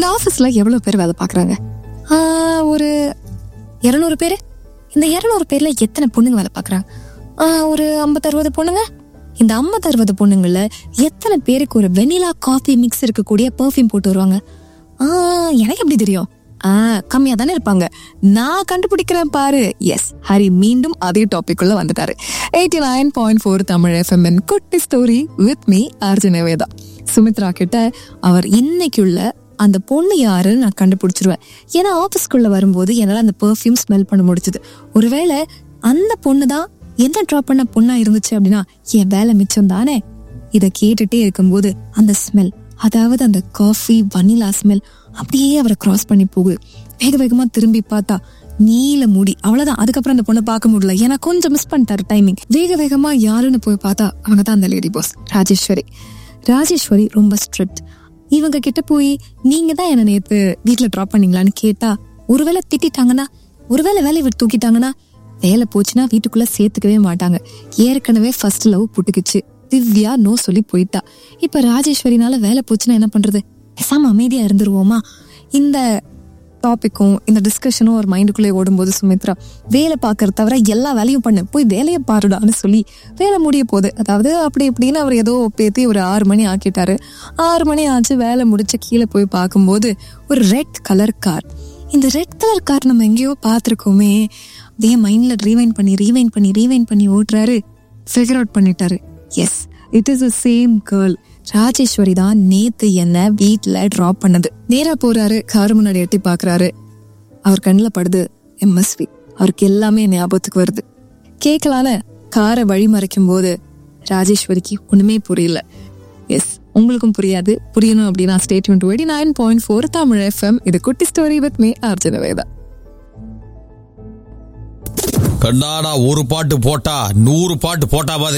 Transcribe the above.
இந்த ஆஃபீஸில் எவ்வளோ பேர் வேலை பார்க்குறாங்க ஒரு இரநூறு பேர் இந்த இரநூறு பேரில் எத்தனை பொண்ணுங்க வேலை பார்க்குறாங்க ஒரு ஐம்பத்தறுபது பொண்ணுங்க இந்த ஐம்பத்தறுபது பொண்ணுங்கள எத்தனை பேருக்கு ஒரு வெனிலா காஃபி மிக்ஸ் இருக்கக்கூடிய பர்ஃப்யூம் போட்டு வருவாங்க ஆ, எனக்கு எப்படி தெரியும் ஆ கம்மியா தானே இருப்பாங்க நான் கண்டுபிடிக்கிறேன் பாரு எஸ் ஹரி மீண்டும் அதே டாபிக் உள்ள வந்துட்டாரு eighty nine point four Tamil எஃப்எம்என் குட்டி story with me Arjuna Veda Sumitra கிட்ட அவர் இன்னைக்குள்ள அந்த பொண்ணு யாருன்னு நான் கண்டுபிடிச்சிருவேன் ஏன்னா ஆஃபீஸ்க்குள்ள வரும்போது என்னால் அந்த பெர்ஃப்யூம் ஸ்மெல் பண்ண முடிச்சுது ஒருவேளை அந்த பொண்ணு தான் என்ன ட்ராப் பண்ண பொண்ணா இருந்துச்சு அப்படின்னா என் வேலை மிச்சம் தானே இதை கேட்டுட்டே இருக்கும்போது அந்த ஸ்மெல் அதாவது அந்த காஃபி வனிலா ஸ்மெல் அப்படியே அவரை கிராஸ் பண்ணி போகுது வேக வேகமா திரும்பி பார்த்தா நீல முடி அவ்வளவுதான் அதுக்கப்புறம் அந்த பொண்ணை பார்க்க முடியல ஏன்னா கொஞ்சம் மிஸ் பண்ணிட்டாரு டைமிங் வேக வேகமா யாருன்னு போய் பார்த்தா அவங்க தான் அந்த லேடி பாஸ் ராஜேஸ்வரி ராஜேஸ்வரி ரொம்ப ஸ்ட்ரிக்ட் இவங்க கிட்ட போய் நீங்க தான் என்ன நேத்து வீட்டுல ட்ராப் பண்ணீங்களான்னு கேட்டா ஒருவேளை திட்டிட்டாங்கன்னா ஒருவேளை வேலையை விட்டு தூக்கிட்டாங்கன்னா வேலை போச்சுன்னா வீட்டுக்குள்ள சேர்த்துக்கவே மாட்டாங்க ஏற்கனவே ஃபர்ஸ்ட் லவ் புட்டுக்குச்சு திவ்யா நோ சொல்லி போயிட்டா இப்ப ராஜேஸ்வரினால வேலை போச்சுன்னா என்ன பண்றது பேசாம அமைதியா இருந்துருவோமா இந்த டாபிக்கும் இந்த டிஸ்கஷனும் ஒரு மைண்டுக்குள்ளே ஓடும்போது சுமித்ரா வேலை பார்க்கறத தவிர எல்லா வேலையும் பண்ணு போய் வேலையை பாருடான்னு சொல்லி வேலை முடிய போகுது அதாவது அப்படி இப்படின்னு அவர் ஏதோ பேத்தி ஒரு ஆறு மணி ஆக்கிட்டாரு ஆறு மணி ஆச்சு வேலை முடிச்சு கீழே போய் பார்க்கும்போது ஒரு ரெட் கலர் கார் இந்த ரெட் கலர் கார் நம்ம எங்கேயோ பார்த்துருக்கோமே அப்படியே மைண்ட்ல ரீவைண்ட் பண்ணி ரீவைண்ட் பண்ணி ரீவைண்ட் பண்ணி ஓட்டுறாரு ஃபிகர் அவுட் பண்ணிட்டாரு yes it is a same girl Rajeswari தான் நேத்து என்ன வீட்ல டிராப் பண்ணது நேரா போறாரு கார் முன்னாடி எட்டி பாக்குறாரு அவர் கண்ணில் படுது எம்எஸ்வி அவருக்கு எல்லாமே ஞாபகத்துக்கு வருது கேட்கலான காரை வழி மறைக்கும் போது ராஜேஸ்வரிக்கு ஒண்ணுமே புரியல எஸ் உங்களுக்கும் புரியாது புரியணும் அப்படின்னா state twenty nine point four Tamil F M இது குட்டி story with me Arjuna Veda கண்ணாடா ஒரு பாட்டு போட்டா நூறு பாட்டு போட்டா பாரு